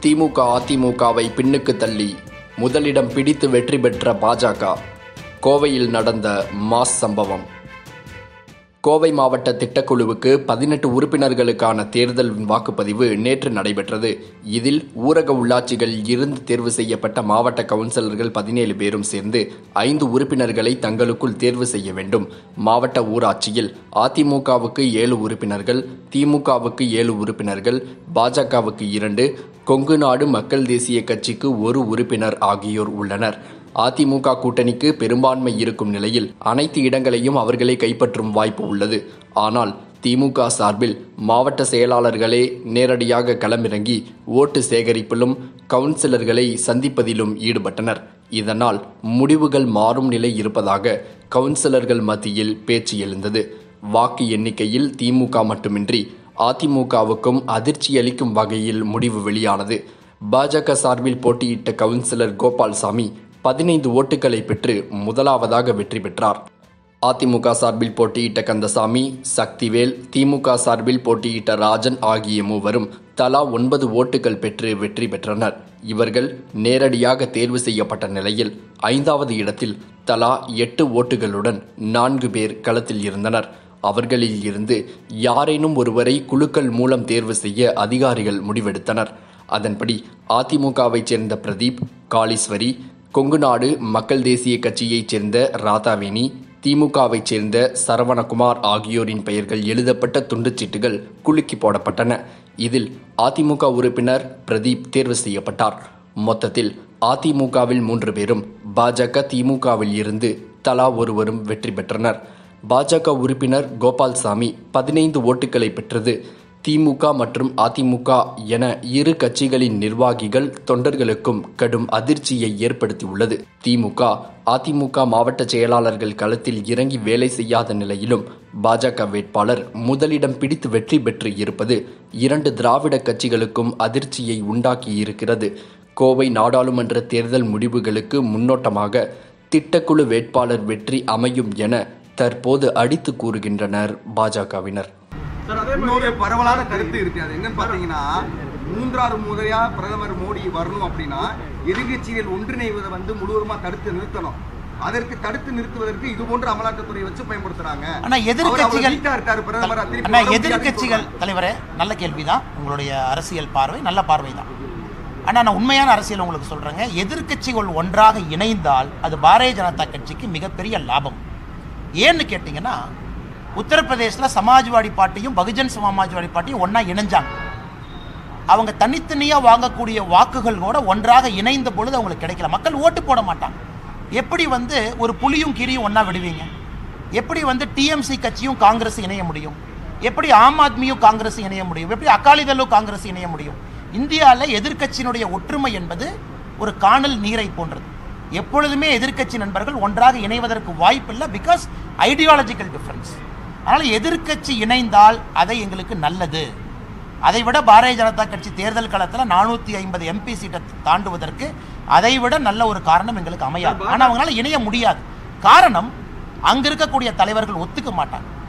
திமுக அதிமுகவை பின்னுக்கு தள்ளி முதலிடம் பிடித்து வெற்றி பெற்ற பாஜக கோவையில் நடந்த மாஸ் சம்பவம் கோவை மாவட்ட திட்டக்குழுவுக்கு பதினெட்டு உறுப்பினர்களுக்கான தேர்தல் வாக்குப்பதிவு நேற்று நடைபெற்றது இதில் ஊரக உள்ளாட்சிகளில் இருந்து தேர்வு செய்யப்பட்ட மாவட்ட கவுன்சிலர்கள் பதினேழு பேரும் சேர்ந்து ஐந்து உறுப்பினர்களை தங்களுக்குள் தேர்வு செய்ய வேண்டும் மாவட்ட ஊராட்சியில் அதிமுகவுக்கு ஏழு உறுப்பினர்கள் திமுகவுக்கு ஏழு உறுப்பினர்கள் பாஜகவுக்கு இரண்டு கொங்கு நாடு மக்கள் தேசிய கட்சிக்கு ஒரு உறுப்பினர் ஆகியோர் உள்ளனர் அதிமுக கூட்டணிக்கு பெரும்பான்மை இருக்கும் நிலையில் அனைத்து இடங்களையும் அவர்களே கைப்பற்றும் வாய்ப்பு உள்ளது ஆனால் திமுக சார்பில் மாவட்ட செயலாளர்களே நேரடியாக களமிறங்கி ஓட்டு சேகரிப்பிலும் கவுன்சிலர்களை சந்திப்பதிலும் ஈடுபட்டனர் இதனால் முடிவுகள் மாறும் நிலை இருப்பதாக கவுன்சிலர்கள் மத்தியில் பேச்சு எழுந்தது வாக்கு எண்ணிக்கையில் திமுக மட்டுமின்றி அதிமுகவுக்கும் அதிர்ச்சியளிக்கும் வகையில் முடிவு வெளியானது பாஜக சார்பில் போட்டியிட்ட கவுன்சிலர் கோபால்சாமி பதினைந்து ஓட்டுகளை பெற்று முதலாவதாக வெற்றி பெற்றார் அதிமுக சார்பில் போட்டியிட்ட கந்தசாமி சக்திவேல் திமுக சார்பில் போட்டியிட்ட ராஜன் ஆகிய மூவரும் தலா ஒன்பது ஓட்டுகள் பெற்று வெற்றி பெற்றனர் இவர்கள் நேரடியாக தேர்வு செய்யப்பட்ட நிலையில் ஐந்தாவது இடத்தில் தலா எட்டு ஓட்டுகளுடன் நான்கு பேர் களத்தில் இருந்தனர் அவர்களில் இருந்து யாரேனும் ஒருவரை குழுக்கள் மூலம் தேர்வு செய்ய அதிகாரிகள் முடிவெடுத்தனர் அதன்படி அதிமுகவைச் சேர்ந்த பிரதீப் காளீஸ்வரி கொங்குநாடு மக்கள் தேசிய கட்சியைச் சேர்ந்த ராதாவேணி திமுகவைச் சேர்ந்த சரவணகுமார் ஆகியோரின் பெயர்கள் எழுதப்பட்ட துண்டுச்சீட்டுகள் குலுக்கி போடப்பட்டன இதில் அதிமுக உறுப்பினர் பிரதீப் தேர்வு செய்யப்பட்டார் மொத்தத்தில் அதிமுகவில் மூன்று பேரும் பாஜக திமுகவில் இருந்து தலா ஒருவரும் வெற்றி பெற்றனர் பாஜக உறுப்பினர் கோபால்சாமி பதினைந்து ஓட்டுகளை பெற்றது திமுக மற்றும் அதிமுக என இரு கட்சிகளின் நிர்வாகிகள் தொண்டர்களுக்கும் கடும் அதிர்ச்சியை ஏற்படுத்தியுள்ளது திமுக அதிமுக மாவட்ட செயலாளர்கள் களத்தில் இறங்கி வேலை செய்யாத நிலையிலும் பாஜக வேட்பாளர் முதலிடம் பிடித்து வெற்றி பெற்று இருப்பது இரண்டு திராவிட கட்சிகளுக்கும் அதிர்ச்சியை உண்டாக்கியிருக்கிறது கோவை நாடாளுமன்ற தேர்தல் முடிவுகளுக்கு முன்னோட்டமாக திட்டக்குழு வேட்பாளர் வெற்றி அமையும் என தற்போது அடித்து கூறுகின்றனர் பாஜகவினர் இன்னொரு பரவலான கருத்து இருக்கு அது என்னன்னு பாத்தீங்கன்னா மூன்றாவது முறையா பிரதமர் மோடி வரணும் அப்படின்னா எதிர்கட்சிகள் ஒன்றிணைவதை வந்து முழுவதுமா தடுத்து நிறுத்தணும் அதற்கு தடுத்து நிறுத்துவதற்கு இது போன்ற அமலாக்கத்துறை வச்சு பயன்படுத்துறாங்க ஆனா எதிர்க்கட்சிகள் அவர் வீட்டா இருக்காரு பிரதமரா திருப்பி அண்ணா, வர முடியாதுன்னு எதிர்க்கட்சிகள் தலைவரே நல்ல கேள்விதான் உங்களுடைய அரசியல் பார்வை நல்ல பார்வை தான் ஆனா நான் உண்மையான அரசியல் உங்களுக்கு சொல்றேங்க எதிர்க்கட்சிகள் ஒன்றாக இணைந்தால் அது பாரதிய ஜனதா கட்சிக்கு மிகப்பெரிய லாபம் ஏன்னு கேட்டிங்கன்னா உத்தரப்பிரதேசத்தில் சமாஜ்வாடி பார்ட்டியும் பகுஜன் சமாஜ்வாடி பார்ட்டியும் ஒன்றா இணைஞ்சாங்க அவங்க தனித்தனியாக வாங்கக்கூடிய வாக்குகள் கூட ஒன்றாக இணைந்த பொழுது அவங்களுக்கு கிடைக்கல மக்கள் ஓட்டு போட மாட்டாங்க எப்படி வந்து ஒரு புலியும் கிரியும் ஒன்றா விடுவீங்க எப்படி வந்து டிஎம்சி கட்சியும் காங்கிரஸ் இணைய முடியும் எப்படி ஆம் ஆத்மியும் காங்கிரஸ் இணைய முடியும் எப்படி அகாலிதளும் காங்கிரஸ் இணைய முடியும் இந்தியாவில் எதிர்க்கட்சியினுடைய ஒற்றுமை என்பது ஒரு காணல் நீரை போன்றது எப்பொழுதுமே எதிர்க்கட்சி நண்பர்கள் ஒன்றாக இணைவதற்கு வாய்ப்பில்லை பிகாஸ் ஐடியாலஜிக்கல் டிஃபரன்ஸ் அதனால் எதிர்க்கட்சி இணைந்தால் அதை எங்களுக்கு நல்லது அதை விட பாரதிய ஜனதா கட்சி தேர்தல் களத்தில் நானூற்றி ஐம்பது எம்பி சீட்டை தாண்டுவதற்கு அதை விட நல்ல ஒரு காரணம் எங்களுக்கு அமையாது ஆனால் அவங்களால இணைய முடியாது காரணம் அங்க இருக்கக்கூடிய தலைவர்கள் ஒத்துக்க மாட்டாங்க